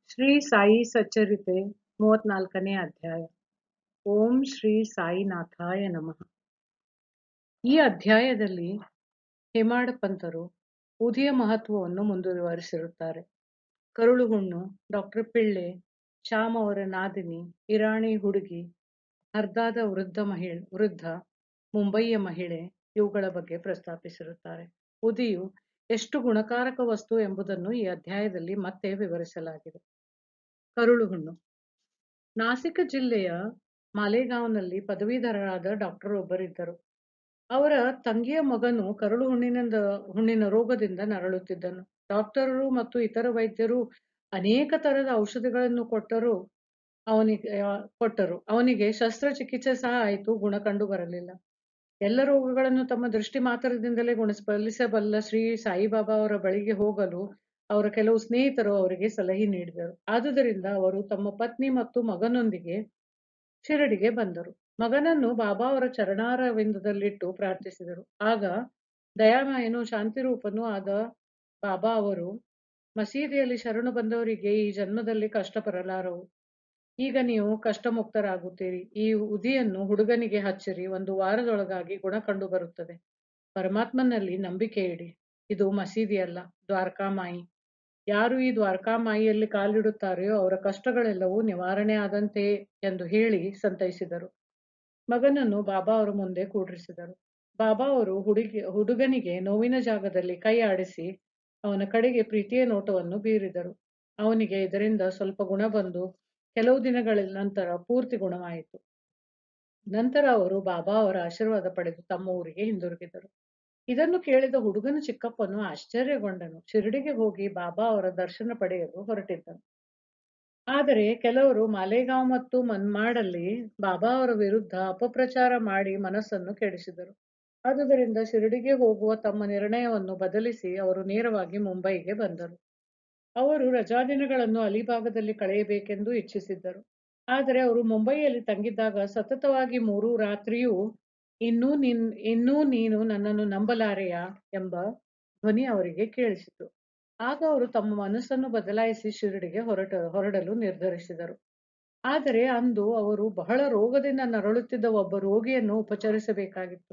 ಶ್ರೀ ಸಾಯಿ ಸಚ್ಚರಿತೆ ಮೂವತ್ನಾಲ್ಕನೇ ಅಧ್ಯಾಯ ಓಂ ಶ್ರೀ ಸಾಯಿನಾಥಾಯ ನಮಃ ಈ ಅಧ್ಯಾಯದಲ್ಲಿ ಹೇಮಾಡ ಪಂತರು ಉದಿಯ ಮಹತ್ವವನ್ನು ಮುಂದುವರಿಸಿರುತ್ತಾರೆ ಕರುಳು ಹುಣ್ಣು ಡಾಕ್ಟರ್ ಪಿಳ್ಳೆ ಶ್ಯಾಮ್ ಅವರ ನಾದಿನಿ ಇರಾಣಿ ಹುಡುಗಿ ಹರ್ದಾದ ವೃದ್ಧ ಮಹಿಳೆ ವೃದ್ಧ ಮುಂಬಯಿಯ ಮಹಿಳೆ ಇವುಗಳ ಬಗ್ಗೆ ಪ್ರಸ್ತಾಪಿಸಿರುತ್ತಾರೆ ಉದಿಯು ಎಷ್ಟು ಗುಣಕಾರಕ ವಸ್ತು ಎಂಬುದನ್ನು ಈ ಅಧ್ಯಾಯದಲ್ಲಿ ಮತ್ತೆ ವಿವರಿಸಲಾಗಿದೆ ಕರುಳು ಹುಣ್ಣು ನಾಸಿಕ ಜಿಲ್ಲೆಯ ಮಾಲೇಗಾಂವ್ನಲ್ಲಿ ಪದವೀಧರರಾದ ಡಾಕ್ಟರ್ ಒಬ್ಬರಿದ್ದರು ಅವರ ತಂಗಿಯ ಮಗನು ಕರುಳು ಹುಣ್ಣಿನಿಂದ ಹುಣ್ಣಿನ ರೋಗದಿಂದ ನರಳುತ್ತಿದ್ದನು ಡಾಕ್ಟರರು ಮತ್ತು ಇತರ ವೈದ್ಯರು ಅನೇಕ ತರದ ಔಷಧಿಗಳನ್ನು ಕೊಟ್ಟರು ಅವನಿಗೆ ಕೊಟ್ಟರು ಅವನಿಗೆ ಶಸ್ತ್ರಚಿಕಿತ್ಸೆ ಸಹ ಆಯಿತು ಗುಣ ಕಂಡು ಬರಲಿಲ್ಲ ಎಲ್ಲ ರೋಗಗಳನ್ನು ತಮ್ಮ ದೃಷ್ಟಿ ಮಾತ್ರದಿಂದಲೇ ಗುಣಪಡಿಸಬಲ್ಲ ಶ್ರೀ ಸಾಯಿಬಾಬಾ ಅವರ ಬಳಿಗೆ ಹೋಗಲು ಅವರ ಕೆಲವು ಸ್ನೇಹಿತರು ಅವರಿಗೆ ಸಲಹೆ ನೀಡಿದರು ಆದುದರಿಂದ ಅವರು ತಮ್ಮ ಪತ್ನಿ ಮತ್ತು ಮಗನೊಂದಿಗೆ ಶಿರಡಿಗೆ ಬಂದರು ಮಗನನ್ನು ಬಾಬಾ ಅವರ ಚರಣಾರವಿಂದದಲ್ಲಿಟ್ಟು ಪ್ರಾರ್ಥಿಸಿದರು ಆಗ ದಯಾಮಯನು ಶಾಂತಿರೂಪನೂ ಆದ ಬಾಬಾ ಅವರು ಮಸೀದಿಯಲ್ಲಿ ಶರಣು ಬಂದವರಿಗೆ ಈ ಜನ್ಮದಲ್ಲಿ ಕಷ್ಟ ಬರಲಾರವು ಈಗ ನೀವು ಕಷ್ಟ ಮುಕ್ತರಾಗುತ್ತೀರಿ ಈ ಉದಿಯನ್ನು ಹುಡುಗನಿಗೆ ಹಚ್ಚಿರಿ ಒಂದು ವಾರದೊಳಗಾಗಿ ಗುಣ ಕಂಡು ಬರುತ್ತದೆ ಪರಮಾತ್ಮನಲ್ಲಿ ನಂಬಿಕೆ ಇಡಿ ಇದು ಮಸೀದಿ ಅಲ್ಲ ದ್ವಾರಕಾಮಾಯಿ ಯಾರು ಈ ದ್ವಾರಕಾಮಾಯಿಯಲ್ಲಿ ಕಾಲಿಡುತ್ತಾರೆಯೋ ಅವರ ಕಷ್ಟಗಳೆಲ್ಲವೂ ನಿವಾರಣೆ ಆದಂತೆ ಎಂದು ಹೇಳಿ ಸಂತೈಸಿದರು ಮಗನನ್ನು ಬಾಬಾ ಅವರು ಮುಂದೆ ಕೂಡ್ರಿಸಿದರು ಬಾಬಾ ಅವರು ಹುಡುಗಿ ಹುಡುಗನಿಗೆ ನೋವಿನ ಜಾಗದಲ್ಲಿ ಕೈ ಆಡಿಸಿ ಅವನ ಕಡೆಗೆ ಪ್ರೀತಿಯ ನೋಟವನ್ನು ಬೀರಿದರು ಅವನಿಗೆ ಇದರಿಂದ ಸ್ವಲ್ಪ ಗುಣ ಬಂದು ಕೆಲವು ದಿನಗಳ ನಂತರ ಪೂರ್ತಿ ಗುಣವಾಯಿತು ನಂತರ ಅವರು ಬಾಬಾ ಅವರ ಆಶೀರ್ವಾದ ಪಡೆದು ತಮ್ಮ ಊರಿಗೆ ಹಿಂದಿರುಗಿದರು ಇದನ್ನು ಕೇಳಿದ ಹುಡುಗನ ಚಿಕ್ಕಪ್ಪನು ಆಶ್ಚರ್ಯಗೊಂಡನು ಶಿರಡಿಗೆ ಹೋಗಿ ಬಾಬಾ ಅವರ ದರ್ಶನ ಪಡೆಯಲು ಹೊರಟಿದ್ದನು ಆದರೆ ಕೆಲವರು ಮಾಲೇಗಾಂವ್ ಮತ್ತು ಮನ್ಮಾಡಲ್ಲಿ ಬಾಬಾ ಅವರ ವಿರುದ್ಧ ಅಪಪ್ರಚಾರ ಮಾಡಿ ಮನಸ್ಸನ್ನು ಕೆಡಿಸಿದರು ಆದುದರಿಂದ ಶಿರಡಿಗೆ ಹೋಗುವ ತಮ್ಮ ನಿರ್ಣಯವನ್ನು ಬದಲಿಸಿ ಅವರು ನೇರವಾಗಿ ಮುಂಬೈಗೆ ಬಂದರು ಅವರು ರಜಾದಿನಗಳನ್ನು ಅಲಿಭಾಗದಲ್ಲಿ ಕಳೆಯಬೇಕೆಂದು ಇಚ್ಛಿಸಿದ್ದರು ಆದರೆ ಅವರು ಮುಂಬೈಯಲ್ಲಿ ತಂಗಿದ್ದಾಗ ಸತತವಾಗಿ ಮೂರು ರಾತ್ರಿಯೂ ಇನ್ನೂ ನಿನ್ ಇನ್ನೂ ನೀನು ನನ್ನನ್ನು ನಂಬಲಾರೆಯಾ ಎಂಬ ಧ್ವನಿ ಅವರಿಗೆ ಕೇಳಿಸಿತು ಆಗ ಅವರು ತಮ್ಮ ಮನಸ್ಸನ್ನು ಬದಲಾಯಿಸಿ ಶಿರಡಿಗೆ ಹೊರಟ ಹೊರಡಲು ನಿರ್ಧರಿಸಿದರು ಆದರೆ ಅಂದು ಅವರು ಬಹಳ ರೋಗದಿಂದ ನರಳುತ್ತಿದ್ದ ಒಬ್ಬ ರೋಗಿಯನ್ನು ಉಪಚರಿಸಬೇಕಾಗಿತ್ತು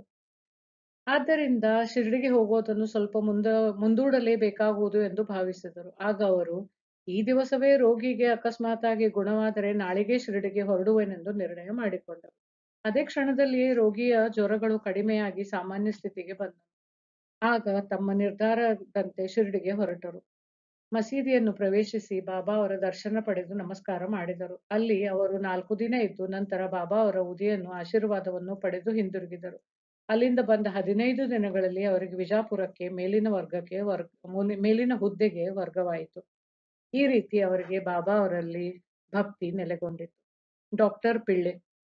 ಆದ್ದರಿಂದ ಶಿರಡಿಗೆ ಹೋಗೋದನ್ನು ಸ್ವಲ್ಪ ಮುಂದ ಮುಂದೂಡಲೇಬೇಕಾಗುವುದು ಎಂದು ಭಾವಿಸಿದರು ಆಗ ಅವರು ಈ ದಿವಸವೇ ರೋಗಿಗೆ ಅಕಸ್ಮಾತಾಗಿ ಗುಣವಾದರೆ ನಾಳೆಗೆ ಶಿರಡಿಗೆ ಹೊರಡುವೆನೆಂದು ನಿರ್ಣಯ ಮಾಡಿಕೊಂಡರು ಅದೇ ಕ್ಷಣದಲ್ಲಿಯೇ ರೋಗಿಯ ಜ್ವರಗಳು ಕಡಿಮೆಯಾಗಿ ಸಾಮಾನ್ಯ ಸ್ಥಿತಿಗೆ ಬಂದವು ಆಗ ತಮ್ಮ ನಿರ್ಧಾರದಂತೆ ಶಿರಡಿಗೆ ಹೊರಟರು ಮಸೀದಿಯನ್ನು ಪ್ರವೇಶಿಸಿ ಬಾಬಾ ಅವರ ದರ್ಶನ ಪಡೆದು ನಮಸ್ಕಾರ ಮಾಡಿದರು ಅಲ್ಲಿ ಅವರು ನಾಲ್ಕು ದಿನ ಇದ್ದು ನಂತರ ಬಾಬಾ ಅವರ ಉದಿಯನ್ನು ಆಶೀರ್ವಾದವನ್ನು ಪಡೆದು ಹಿಂದಿರುಗಿದರು ಅಲ್ಲಿಂದ ಬಂದ ಹದಿನೈದು ದಿನಗಳಲ್ಲಿ ಅವರಿಗೆ ವಿಜಾಪುರಕ್ಕೆ ಮೇಲಿನ ವರ್ಗಕ್ಕೆ ವರ್ಗ ಮೇಲಿನ ಹುದ್ದೆಗೆ ವರ್ಗವಾಯಿತು ಈ ರೀತಿ ಅವರಿಗೆ ಬಾಬಾ ಅವರಲ್ಲಿ ಭಕ್ತಿ ನೆಲೆಗೊಂಡಿತು ಡಾಕ್ಟರ್ ಪಿಳ್ಳೆ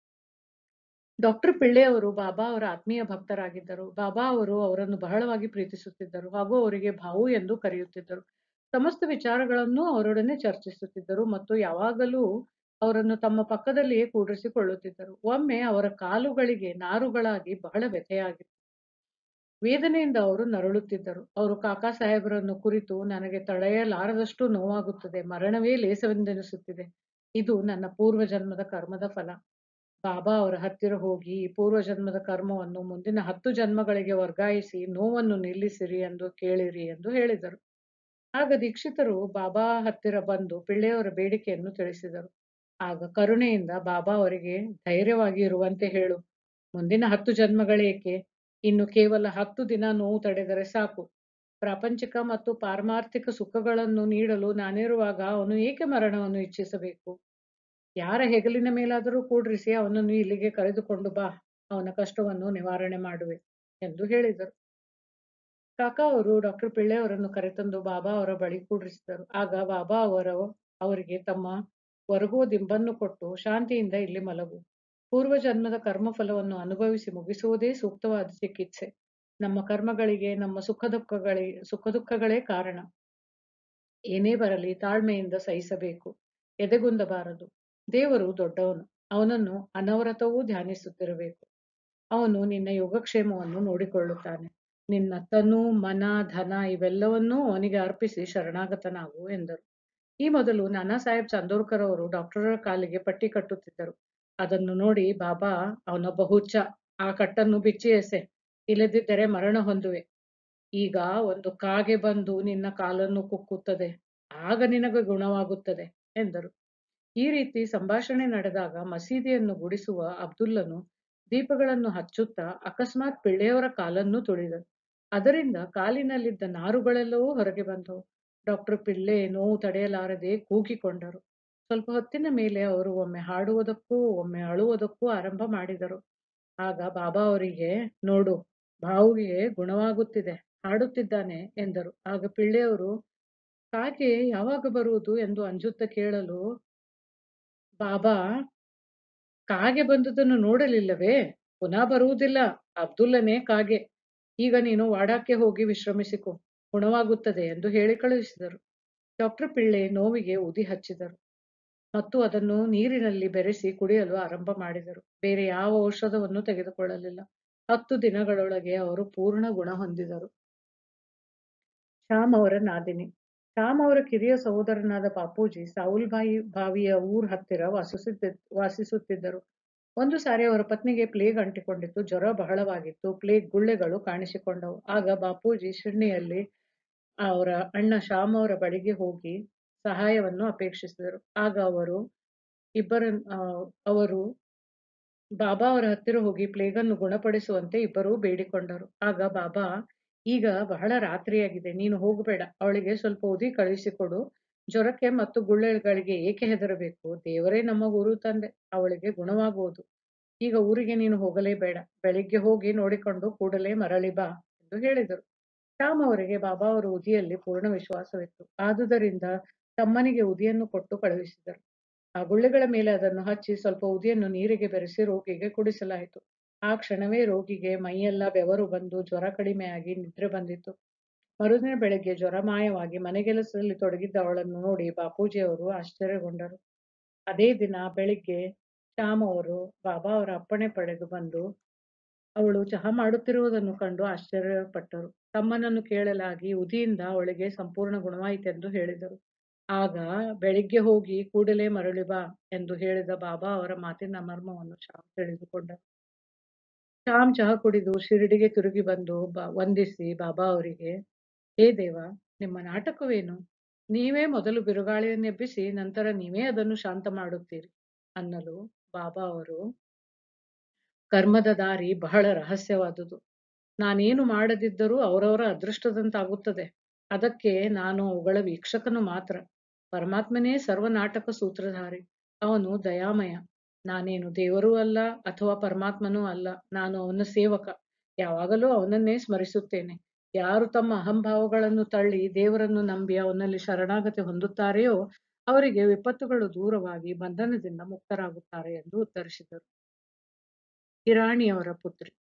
ಡಾಕ್ಟರ್ ಪಿಳ್ಳೆ ಅವರು ಬಾಬಾ ಅವರ ಆತ್ಮೀಯ ಭಕ್ತರಾಗಿದ್ದರು ಬಾಬಾ ಅವರು ಅವರನ್ನು ಬಹಳವಾಗಿ ಪ್ರೀತಿಸುತ್ತಿದ್ದರು ಹಾಗೂ ಅವರಿಗೆ ಭಾವು ಎಂದು ಕರೆಯುತ್ತಿದ್ದರು ಸಮಸ್ತ ವಿಚಾರಗಳನ್ನು ಅವರೊಡನೆ ಚರ್ಚಿಸುತ್ತಿದ್ದರು ಮತ್ತು ಯಾವಾಗಲೂ ಅವರನ್ನು ತಮ್ಮ ಪಕ್ಕದಲ್ಲಿಯೇ ಕೂಡಿಸಿಕೊಳ್ಳುತ್ತಿದ್ದರು ಒಮ್ಮೆ ಅವರ ಕಾಲುಗಳಿಗೆ ನಾರುಗಳಾಗಿ ಬಹಳ ವ್ಯಥೆಯಾಗಿತ್ತು ವೇದನೆಯಿಂದ ಅವರು ನರಳುತ್ತಿದ್ದರು ಅವರು ಕಾಕಾ ಸಾಹೇಬರನ್ನು ಕುರಿತು ನನಗೆ ತಡೆಯಲಾರದಷ್ಟು ನೋವಾಗುತ್ತದೆ ಮರಣವೇ ಲೇಸವೆಂದೆನಿಸುತ್ತಿದೆ ಇದು ನನ್ನ ಪೂರ್ವ ಜನ್ಮದ ಕರ್ಮದ ಫಲ ಬಾಬಾ ಅವರ ಹತ್ತಿರ ಹೋಗಿ ಈ ಪೂರ್ವ ಜನ್ಮದ ಕರ್ಮವನ್ನು ಮುಂದಿನ ಹತ್ತು ಜನ್ಮಗಳಿಗೆ ವರ್ಗಾಯಿಸಿ ನೋವನ್ನು ನಿಲ್ಲಿಸಿರಿ ಎಂದು ಕೇಳಿರಿ ಎಂದು ಹೇಳಿದರು ಆಗ ದೀಕ್ಷಿತರು ಬಾಬಾ ಹತ್ತಿರ ಬಂದು ಪಿಳ್ಳೆಯವರ ಬೇಡಿಕೆಯನ್ನು ತಿಳಿಸಿದರು ಆಗ ಕರುಣೆಯಿಂದ ಬಾಬಾ ಅವರಿಗೆ ಧೈರ್ಯವಾಗಿ ಇರುವಂತೆ ಹೇಳು ಮುಂದಿನ ಹತ್ತು ಜನ್ಮಗಳೇಕೆ ಇನ್ನು ಕೇವಲ ಹತ್ತು ದಿನ ನೋವು ತಡೆದರೆ ಸಾಕು ಪ್ರಾಪಂಚಿಕ ಮತ್ತು ಪಾರಮಾರ್ಥಿಕ ಸುಖಗಳನ್ನು ನೀಡಲು ನಾನಿರುವಾಗ ಅವನು ಏಕೆ ಮರಣವನ್ನು ಇಚ್ಛಿಸಬೇಕು ಯಾರ ಹೆಗಲಿನ ಮೇಲಾದರೂ ಕೂಡ್ರಿಸಿ ಅವನನ್ನು ಇಲ್ಲಿಗೆ ಕರೆದುಕೊಂಡು ಬಾ ಅವನ ಕಷ್ಟವನ್ನು ನಿವಾರಣೆ ಮಾಡುವೆ ಎಂದು ಹೇಳಿದರು ಕಾಕಾ ಅವರು ಡಾಕ್ಟರ್ ಪಿಳ್ಳೆ ಅವರನ್ನು ಕರೆತಂದು ಬಾಬಾ ಅವರ ಬಳಿ ಕೂಡ್ರಿಸಿದರು ಆಗ ಬಾಬಾ ಅವರು ಅವರಿಗೆ ತಮ್ಮ ಹೊರಗುವ ದಿಂಬನ್ನು ಕೊಟ್ಟು ಶಾಂತಿಯಿಂದ ಇಲ್ಲಿ ಮಲಗು ಪೂರ್ವ ಜನ್ಮದ ಕರ್ಮಫಲವನ್ನು ಅನುಭವಿಸಿ ಮುಗಿಸುವುದೇ ಸೂಕ್ತವಾದ ಚಿಕಿತ್ಸೆ ನಮ್ಮ ಕರ್ಮಗಳಿಗೆ ನಮ್ಮ ಸುಖ ದುಃಖಗಳಿಗೆ ಸುಖ ದುಃಖಗಳೇ ಕಾರಣ ಏನೇ ಬರಲಿ ತಾಳ್ಮೆಯಿಂದ ಸಹಿಸಬೇಕು ಎದೆಗುಂದಬಾರದು ದೇವರು ದೊಡ್ಡವನು ಅವನನ್ನು ಅನವರತವೂ ಧ್ಯಾನಿಸುತ್ತಿರಬೇಕು ಅವನು ನಿನ್ನ ಯೋಗಕ್ಷೇಮವನ್ನು ನೋಡಿಕೊಳ್ಳುತ್ತಾನೆ ನಿನ್ನ ತನು ಮನ ಧನ ಇವೆಲ್ಲವನ್ನೂ ಅವನಿಗೆ ಅರ್ಪಿಸಿ ಶರಣಾಗತನಾಗು ಎಂದರು ಈ ಮೊದಲು ನಾನಾ ಸಾಹೇಬ್ ಚಂದೋರ್ಕರ್ ಅವರು ಡಾಕ್ಟರರ ಕಾಲಿಗೆ ಪಟ್ಟಿ ಕಟ್ಟುತ್ತಿದ್ದರು ಅದನ್ನು ನೋಡಿ ಬಾಬಾ ಅವನೊಬ್ಬ ಹುಚ್ಚ ಆ ಕಟ್ಟನ್ನು ಬಿಚ್ಚಿ ಎಸೆ ಇಲ್ಲದಿದ್ದರೆ ಮರಣ ಹೊಂದುವೆ ಈಗ ಒಂದು ಕಾಗೆ ಬಂದು ನಿನ್ನ ಕಾಲನ್ನು ಕುಕ್ಕುತ್ತದೆ ಆಗ ನಿನಗೆ ಗುಣವಾಗುತ್ತದೆ ಎಂದರು ಈ ರೀತಿ ಸಂಭಾಷಣೆ ನಡೆದಾಗ ಮಸೀದಿಯನ್ನು ಗುಡಿಸುವ ಅಬ್ದುಲ್ಲನು ದೀಪಗಳನ್ನು ಹಚ್ಚುತ್ತಾ ಅಕಸ್ಮಾತ್ ಪಿಳ್ಳೆಯವರ ಕಾಲನ್ನು ತುಳಿದನು ಅದರಿಂದ ಕಾಲಿನಲ್ಲಿದ್ದ ನಾರುಗಳೆಲ್ಲವೂ ಹೊರಗೆ ಬಂದವು ಡಾಕ್ಟರ್ ಪಿಳ್ಳೆ ನೋವು ತಡೆಯಲಾರದೆ ಕೂಗಿಕೊಂಡರು ಸ್ವಲ್ಪ ಹೊತ್ತಿನ ಮೇಲೆ ಅವರು ಒಮ್ಮೆ ಹಾಡುವುದಕ್ಕೂ ಒಮ್ಮೆ ಅಳುವುದಕ್ಕೂ ಆರಂಭ ಮಾಡಿದರು ಆಗ ಬಾಬಾ ಅವರಿಗೆ ನೋಡು ಬಾವುಗೆ ಗುಣವಾಗುತ್ತಿದೆ ಹಾಡುತ್ತಿದ್ದಾನೆ ಎಂದರು ಆಗ ಪಿಳ್ಳೆಯವರು ಕಾಗೆ ಯಾವಾಗ ಬರುವುದು ಎಂದು ಅಂಜುತ್ತ ಕೇಳಲು ಬಾಬಾ ಕಾಗೆ ಬಂದುದನ್ನು ನೋಡಲಿಲ್ಲವೇ ಪುನಃ ಬರುವುದಿಲ್ಲ ಅಬ್ದುಲ್ಲನೇ ಕಾಗೆ ಈಗ ನೀನು ವಾಡಾಕ್ಕೆ ಹೋಗಿ ವಿಶ್ರಮಿಸಿಕೊ ಗುಣವಾಗುತ್ತದೆ ಎಂದು ಹೇಳಿ ಕಳುಹಿಸಿದರು ಡಾಕ್ಟರ್ ಪಿಳ್ಳೆ ನೋವಿಗೆ ಉದಿ ಹಚ್ಚಿದರು ಮತ್ತು ಅದನ್ನು ನೀರಿನಲ್ಲಿ ಬೆರೆಸಿ ಕುಡಿಯಲು ಆರಂಭ ಮಾಡಿದರು ಬೇರೆ ಯಾವ ಔಷಧವನ್ನು ತೆಗೆದುಕೊಳ್ಳಲಿಲ್ಲ ಹತ್ತು ದಿನಗಳೊಳಗೆ ಅವರು ಪೂರ್ಣ ಗುಣ ಹೊಂದಿದರು ಶ್ಯಾಮ್ ಅವರ ನಾದಿನಿ ಶ್ಯಾಮ್ ಅವರ ಕಿರಿಯ ಸಹೋದರನಾದ ಬಾಪೂಜಿ ಸಾವುಲ್ ಬಾಯಿ ಬಾವಿಯ ಊರ್ ಹತ್ತಿರ ವಾಸಿಸುತ್ತಿದ್ದ ವಾಸಿಸುತ್ತಿದ್ದರು ಒಂದು ಸಾರಿ ಅವರ ಪತ್ನಿಗೆ ಪ್ಲೇಗ್ ಅಂಟಿಕೊಂಡಿತ್ತು ಜ್ವರ ಬಹಳವಾಗಿತ್ತು ಪ್ಲೇಗ್ ಗುಳ್ಳೆಗಳು ಕಾಣಿಸಿಕೊಂಡವು ಆಗ ಬಾಪೂಜಿ ಶಿರ್ಣಿಯಲ್ಲಿ ಅವರ ಅಣ್ಣ ಶ್ಯಾಮ್ ಅವರ ಬಳಿಗೆ ಹೋಗಿ ಸಹಾಯವನ್ನು ಅಪೇಕ್ಷಿಸಿದರು ಆಗ ಅವರು ಇಬ್ಬರ ಅವರು ಬಾಬಾ ಅವರ ಹತ್ತಿರ ಹೋಗಿ ಪ್ಲೇಗನ್ನು ಗುಣಪಡಿಸುವಂತೆ ಇಬ್ಬರೂ ಬೇಡಿಕೊಂಡರು ಆಗ ಬಾಬಾ ಈಗ ಬಹಳ ರಾತ್ರಿಯಾಗಿದೆ ನೀನು ಹೋಗಬೇಡ ಅವಳಿಗೆ ಸ್ವಲ್ಪ ಉದಿ ಕಳುಹಿಸಿಕೊಡು ಜ್ವರಕ್ಕೆ ಮತ್ತು ಗುಳ್ಳೆಗಳಿಗೆ ಏಕೆ ಹೆದರಬೇಕು ದೇವರೇ ನಮ್ಮ ಗುರು ತಂದೆ ಅವಳಿಗೆ ಗುಣವಾಗುವುದು ಈಗ ಊರಿಗೆ ನೀನು ಹೋಗಲೇಬೇಡ ಬೆಳಿಗ್ಗೆ ಹೋಗಿ ನೋಡಿಕೊಂಡು ಕೂಡಲೇ ಮರಳಿ ಬಾ ಎಂದು ಹೇಳಿದರು ಶ್ಯಾಮ್ ಅವರಿಗೆ ಬಾಬಾ ಅವರ ಉದಿಯಲ್ಲಿ ಪೂರ್ಣ ವಿಶ್ವಾಸವಿತ್ತು ಆದುದರಿಂದ ತಮ್ಮನಿಗೆ ಉದಿಯನ್ನು ಕೊಟ್ಟು ಕಳುಹಿಸಿದರು ಆ ಗುಳ್ಳೆಗಳ ಮೇಲೆ ಅದನ್ನು ಹಚ್ಚಿ ಸ್ವಲ್ಪ ಉದಿಯನ್ನು ನೀರಿಗೆ ಬೆರೆಸಿ ರೋಗಿಗೆ ಕುಡಿಸಲಾಯಿತು ಆ ಕ್ಷಣವೇ ರೋಗಿಗೆ ಮೈಯೆಲ್ಲ ಬೆವರು ಬಂದು ಜ್ವರ ಕಡಿಮೆಯಾಗಿ ನಿದ್ರೆ ಬಂದಿತ್ತು ಮರುದಿನ ಬೆಳಗ್ಗೆ ಜ್ವರ ಮಾಯವಾಗಿ ಮನೆಗೆಲಸದಲ್ಲಿ ತೊಡಗಿದ್ದ ಅವಳನ್ನು ನೋಡಿ ಬಾಪೂಜಿಯವರು ಆಶ್ಚರ್ಯಗೊಂಡರು ಅದೇ ದಿನ ಬೆಳಿಗ್ಗೆ ಶ್ಯಾಮ್ ಅವರು ಬಾಬಾ ಅವರ ಅಪ್ಪಣೆ ಪಡೆದು ಬಂದು ಅವಳು ಚಹಾ ಮಾಡುತ್ತಿರುವುದನ್ನು ಕಂಡು ಆಶ್ಚರ್ಯಪಟ್ಟರು ತಮ್ಮನನ್ನು ಕೇಳಲಾಗಿ ಉದಿಯಿಂದ ಅವಳಿಗೆ ಸಂಪೂರ್ಣ ಗುಣವಾಯಿತೆಂದು ಹೇಳಿದರು ಆಗ ಬೆಳಿಗ್ಗೆ ಹೋಗಿ ಕೂಡಲೇ ಮರಳಿ ಬಾ ಎಂದು ಹೇಳಿದ ಬಾಬಾ ಅವರ ಮಾತಿನ ಮರ್ಮವನ್ನು ಶ್ಯಾಮ್ ತಿಳಿದುಕೊಂಡರು ಶ್ಯಾಮ್ ಚಹಾ ಕುಡಿದು ಶಿರಡಿಗೆ ತಿರುಗಿ ಬಂದು ಬ ವಂದಿಸಿ ಬಾಬಾ ಅವರಿಗೆ ಹೇ ದೇವ ನಿಮ್ಮ ನಾಟಕವೇನು ನೀವೇ ಮೊದಲು ಬಿರುಗಾಳಿಯನ್ನೆಬ್ಬಿಸಿ ನಂತರ ನೀವೇ ಅದನ್ನು ಶಾಂತ ಮಾಡುತ್ತೀರಿ ಅನ್ನಲು ಬಾಬಾ ಅವರು ಕರ್ಮದ ದಾರಿ ಬಹಳ ರಹಸ್ಯವಾದುದು ನಾನೇನು ಮಾಡದಿದ್ದರೂ ಅವರವರ ಅದೃಷ್ಟದಂತಾಗುತ್ತದೆ ಅದಕ್ಕೆ ನಾನು ಅವುಗಳ ವೀಕ್ಷಕನು ಮಾತ್ರ ಪರಮಾತ್ಮನೇ ಸರ್ವ ನಾಟಕ ಸೂತ್ರಧಾರಿ ಅವನು ದಯಾಮಯ ನಾನೇನು ದೇವರೂ ಅಲ್ಲ ಅಥವಾ ಪರಮಾತ್ಮನೂ ಅಲ್ಲ ನಾನು ಅವನ ಸೇವಕ ಯಾವಾಗಲೂ ಅವನನ್ನೇ ಸ್ಮರಿಸುತ್ತೇನೆ ಯಾರು ತಮ್ಮ ಅಹಂಭಾವಗಳನ್ನು ತಳ್ಳಿ ದೇವರನ್ನು ನಂಬಿ ಅವನಲ್ಲಿ ಶರಣಾಗತಿ ಹೊಂದುತ್ತಾರೆಯೋ ಅವರಿಗೆ ವಿಪತ್ತುಗಳು ದೂರವಾಗಿ ಬಂಧನದಿಂದ ಮುಕ್ತರಾಗುತ್ತಾರೆ ಎಂದು ಉತ್ತರಿಸಿದರು ಇರಾಣಿಯವರ ಪುತ್ರಿ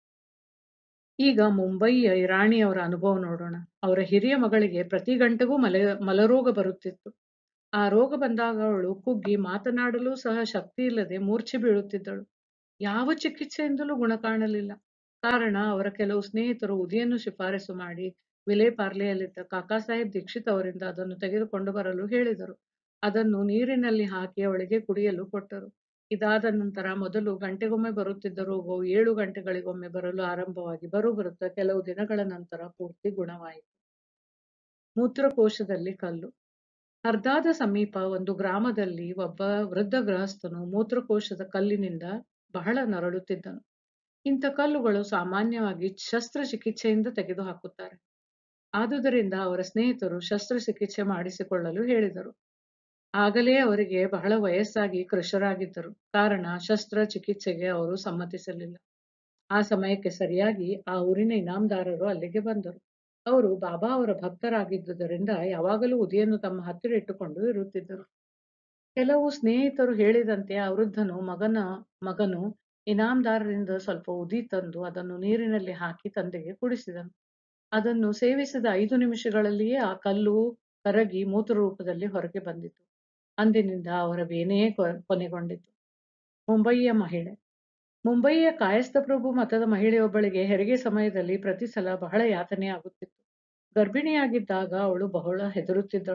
ಈಗ ಮುಂಬಯಿಯ ಇರಾಣಿಯವರ ಅನುಭವ ನೋಡೋಣ ಅವರ ಹಿರಿಯ ಮಗಳಿಗೆ ಪ್ರತಿ ಗಂಟೆಗೂ ಮಲೆ ಮಲರೋಗ ಬರುತ್ತಿತ್ತು ಆ ರೋಗ ಬಂದಾಗ ಅವಳು ಕುಗ್ಗಿ ಮಾತನಾಡಲು ಸಹ ಶಕ್ತಿ ಇಲ್ಲದೆ ಮೂರ್ಛೆ ಬೀಳುತ್ತಿದ್ದಳು ಯಾವ ಚಿಕಿತ್ಸೆಯಿಂದಲೂ ಗುಣ ಕಾಣಲಿಲ್ಲ ಕಾರಣ ಅವರ ಕೆಲವು ಸ್ನೇಹಿತರು ಉದಿಯನ್ನು ಶಿಫಾರಸು ಮಾಡಿ ವಿಲೆ ಪಾರ್ಲೆಯಲ್ಲಿದ್ದ ಕಾಕಾ ಸಾಹೇಬ್ ದೀಕ್ಷಿತ್ ಅವರಿಂದ ಅದನ್ನು ತೆಗೆದುಕೊಂಡು ಬರಲು ಹೇಳಿದರು ಅದನ್ನು ನೀರಿನಲ್ಲಿ ಹಾಕಿ ಅವಳಿಗೆ ಕುಡಿಯಲು ಕೊಟ್ಟರು ಇದಾದ ನಂತರ ಮೊದಲು ಗಂಟೆಗೊಮ್ಮೆ ಬರುತ್ತಿದ್ದ ರೋಗವು ಏಳು ಗಂಟೆಗಳಿಗೊಮ್ಮೆ ಬರಲು ಆರಂಭವಾಗಿ ಬರು ಬರುತ್ತಾ ಕೆಲವು ದಿನಗಳ ನಂತರ ಪೂರ್ತಿ ಗುಣವಾಯಿತು ಮೂತ್ರಕೋಶದಲ್ಲಿ ಕಲ್ಲು ಹರ್ದಾದ ಸಮೀಪ ಒಂದು ಗ್ರಾಮದಲ್ಲಿ ಒಬ್ಬ ವೃದ್ಧ ಗೃಹಸ್ಥನು ಮೂತ್ರಕೋಶದ ಕಲ್ಲಿನಿಂದ ಬಹಳ ನರಳುತ್ತಿದ್ದನು ಇಂಥ ಕಲ್ಲುಗಳು ಸಾಮಾನ್ಯವಾಗಿ ಶಸ್ತ್ರಚಿಕಿತ್ಸೆಯಿಂದ ತೆಗೆದುಹಾಕುತ್ತಾರೆ ಆದುದರಿಂದ ಅವರ ಸ್ನೇಹಿತರು ಶಸ್ತ್ರಚಿಕಿತ್ಸೆ ಮಾಡಿಸಿಕೊಳ್ಳಲು ಹೇಳಿದರು ಆಗಲೇ ಅವರಿಗೆ ಬಹಳ ವಯಸ್ಸಾಗಿ ಕೃಶರಾಗಿದ್ದರು ಕಾರಣ ಶಸ್ತ್ರಚಿಕಿತ್ಸೆಗೆ ಅವರು ಸಮ್ಮತಿಸಲಿಲ್ಲ ಆ ಸಮಯಕ್ಕೆ ಸರಿಯಾಗಿ ಆ ಊರಿನ ಇನಾಮದಾರರು ಅಲ್ಲಿಗೆ ಬಂದರು ಅವರು ಬಾಬಾ ಅವರ ಭಕ್ತರಾಗಿದ್ದುದರಿಂದ ಯಾವಾಗಲೂ ಉದಿಯನ್ನು ತಮ್ಮ ಹತ್ತಿರ ಇಟ್ಟುಕೊಂಡು ಇರುತ್ತಿದ್ದರು ಕೆಲವು ಸ್ನೇಹಿತರು ಹೇಳಿದಂತೆ ಆ ವೃದ್ಧನು ಮಗನ ಮಗನು ಇನಾಮದಾರರಿಂದ ಸ್ವಲ್ಪ ಉದಿ ತಂದು ಅದನ್ನು ನೀರಿನಲ್ಲಿ ಹಾಕಿ ತಂದೆಗೆ ಕುಡಿಸಿದನು ಅದನ್ನು ಸೇವಿಸಿದ ಐದು ನಿಮಿಷಗಳಲ್ಲಿಯೇ ಆ ಕಲ್ಲು ಕರಗಿ ಮೂತ್ರ ರೂಪದಲ್ಲಿ ಹೊರಗೆ ಬಂದಿತು ಅಂದಿನಿಂದ ಅವರ ಬೇನೆಯೇ ಕೊನೆಗೊಂಡಿತು ಮುಂಬಯಿಯ ಮಹಿಳೆ ಮುಂಬಯಿಯ ಕಾಯಸ್ಥ ಪ್ರಭು ಮತದ ಮಹಿಳೆಯೊಬ್ಬಳಿಗೆ ಹೆರಿಗೆ ಸಮಯದಲ್ಲಿ ಪ್ರತಿ ಸಲ ಬಹಳ ಯಾತನೆ ಆಗುತ್ತಿತ್ತು ಗರ್ಭಿಣಿಯಾಗಿದ್ದಾಗ ಅವಳು ಬಹಳ ಹೆದರುತ್ತಿದ್ದಳು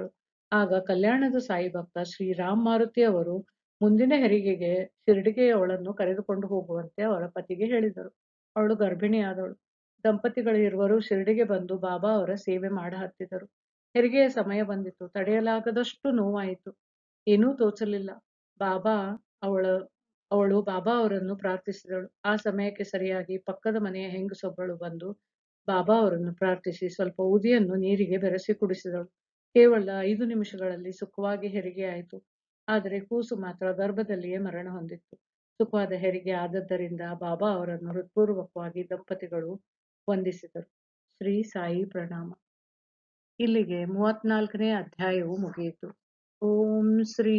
ಆಗ ಕಲ್ಯಾಣದ ಸಾಯಿ ಭಕ್ತ ಶ್ರೀ ರಾಮ್ ಮಾರುತಿ ಅವರು ಮುಂದಿನ ಹೆರಿಗೆಗೆ ಶಿರ್ಡಿಗೆ ಅವಳನ್ನು ಕರೆದುಕೊಂಡು ಹೋಗುವಂತೆ ಅವಳ ಪತಿಗೆ ಹೇಳಿದರು ಅವಳು ಗರ್ಭಿಣಿಯಾದವಳು ದಂಪತಿಗಳು ಇರುವರು ಶಿರ್ಡಿಗೆ ಬಂದು ಬಾಬಾ ಅವರ ಸೇವೆ ಮಾಡ ಹತ್ತಿದರು ಹೆರಿಗೆಯ ಸಮಯ ಬಂದಿತು ತಡೆಯಲಾಗದಷ್ಟು ನೋವಾಯಿತು ಏನೂ ತೋಚಲಿಲ್ಲ ಬಾಬಾ ಅವಳ ಅವಳು ಬಾಬಾ ಅವರನ್ನು ಪ್ರಾರ್ಥಿಸಿದಳು ಆ ಸಮಯಕ್ಕೆ ಸರಿಯಾಗಿ ಪಕ್ಕದ ಮನೆಯ ಹೆಂಗಸೊಬ್ಬಳು ಬಂದು ಬಾಬಾ ಅವರನ್ನು ಪ್ರಾರ್ಥಿಸಿ ಸ್ವಲ್ಪ ಊದಿಯನ್ನು ನೀರಿಗೆ ಬೆರೆಸಿ ಕುಡಿಸಿದಳು ಕೇವಲ ಐದು ನಿಮಿಷಗಳಲ್ಲಿ ಸುಖವಾಗಿ ಹೆರಿಗೆ ಆಯಿತು ಆದರೆ ಕೂಸು ಮಾತ್ರ ಗರ್ಭದಲ್ಲಿಯೇ ಮರಣ ಹೊಂದಿತ್ತು ಸುಖವಾದ ಹೆರಿಗೆ ಆದದ್ದರಿಂದ ಬಾಬಾ ಅವರನ್ನು ಹೃತ್ಪೂರ್ವಕವಾಗಿ ದಂಪತಿಗಳು ವಂದಿಸಿದರು ಶ್ರೀ ಸಾಯಿ ಪ್ರಣಾಮ ಇಲ್ಲಿಗೆ ಮೂವತ್ನಾಲ್ಕನೇ ಅಧ್ಯಾಯವು ಮುಗಿಯಿತು ಓಂ ಶ್ರೀ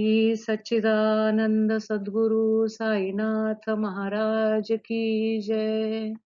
ಸಚ್ಚಿದಾನಂದ ಸದ್ಗುರು ಸಾಯಿನಾಥ ಮಹಾರಾಜ ಕಿ ಜಯ